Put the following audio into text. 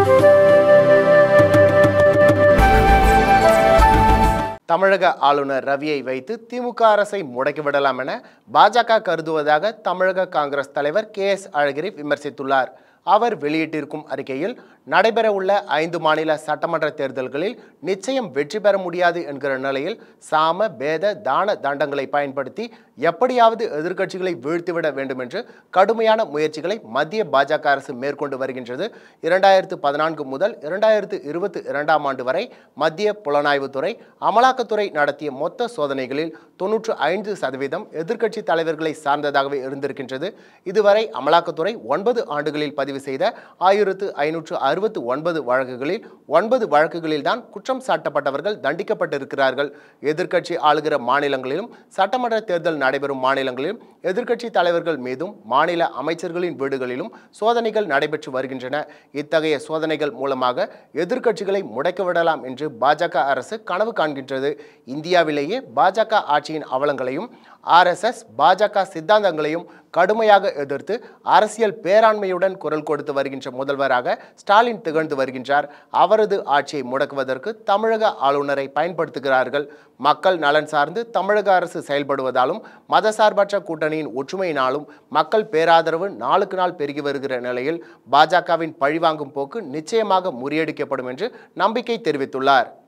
தமிழக ஆளுநர் ரவியை வைத்து திமுக அரசை முடக்கிவிடலாம் என பாஜக கருதுவதாக தமிழக காங்கிரஸ் தலைவர் கே எஸ் அழகிரி விமர்சித்துள்ளார் அவர் வெளியிட்டிருக்கும் அறிக்கையில் நடைபெறவுள்ள ஐந்து மாநில சட்டமன்ற தேர்தல்களில் நிச்சயம் வெற்றி பெற முடியாது என்கிற நிலையில் சாம பேத தான தண்டங்களை பயன்படுத்தி எப்படியாவது எதிர்க்கட்சிகளை வீழ்த்திவிட வேண்டும் என்று கடுமையான முயற்சிகளை மத்திய பாஜக அரசு மேற்கொண்டு வருகின்றது இரண்டாயிரத்து பதினான்கு முதல் இரண்டாயிரத்து இருபத்தி இரண்டாம் ஆண்டு வரை மத்திய புலனாய்வுத்துறை அமலாக்கத்துறை நடத்திய மொத்த சோதனைகளில் தொன்னூற்று ஐந்து சதவீதம் எதிர்க்கட்சி தலைவர்களை சார்ந்ததாகவே இருந்திருக்கின்றது இதுவரை அமலாக்கத்துறை ஒன்பது ஆண்டுகளில் பதிவு செய்த ஆயிரத்து ஐநூற்று அறுபத்து ஒன்பது வழக்குகளில் ஒன்பது வழக்குகளில் தான் குற்றம் சாட்டப்பட்டவர்கள் தண்டிக்கப்பட்டிருக்கிறார்கள் எதிர்க்கட்சி ஆளுகிற மாநிலங்களிலும் சட்டமன்ற தேர்தல் நடைபெறும் மாநிலங்களிலும் எதிர்க்கட்சி தலைவர்கள் மீதும் மாநில அமைச்சர்களின் வீடுகளிலும் சோதனைகள் நடைபெற்று வருகின்றன இத்தகைய சோதனைகள் மூலமாக எதிர்க்கட்சிகளை முடக்கிவிடலாம் என்று பாஜக அரசு கனவு காண்கின்றது இந்தியாவிலேயே பாஜக ஆட்சியின் அவலங்களையும் ஆர்எஸ்எஸ் பாஜக சித்தாந்தங்களையும் கடுமையாக எதிர்த்து அரசியல் பேராண்மையுடன் குரல் கொடுத்து வருகின்ற முதல்வராக ஸ்டாலின் திகழ்ந்து வருகின்றார் அவரது ஆட்சியை முடக்குவதற்கு தமிழக ஆளுநரை பயன்படுத்துகிறார்கள் மக்கள் நலன் சார்ந்து தமிழக அரசு செயல்படுவதாலும் மதசார்பற்ற கூட்டணியின் ஒற்றுமையினாலும் மக்கள் பேராதரவு நாளுக்கு நாள் பெருகி வருகிற நிலையில் பாஜகவின் பழிவாங்கும் போக்கு நிச்சயமாக முறியடிக்கப்படும் என்று நம்பிக்கை தெரிவித்துள்ளார்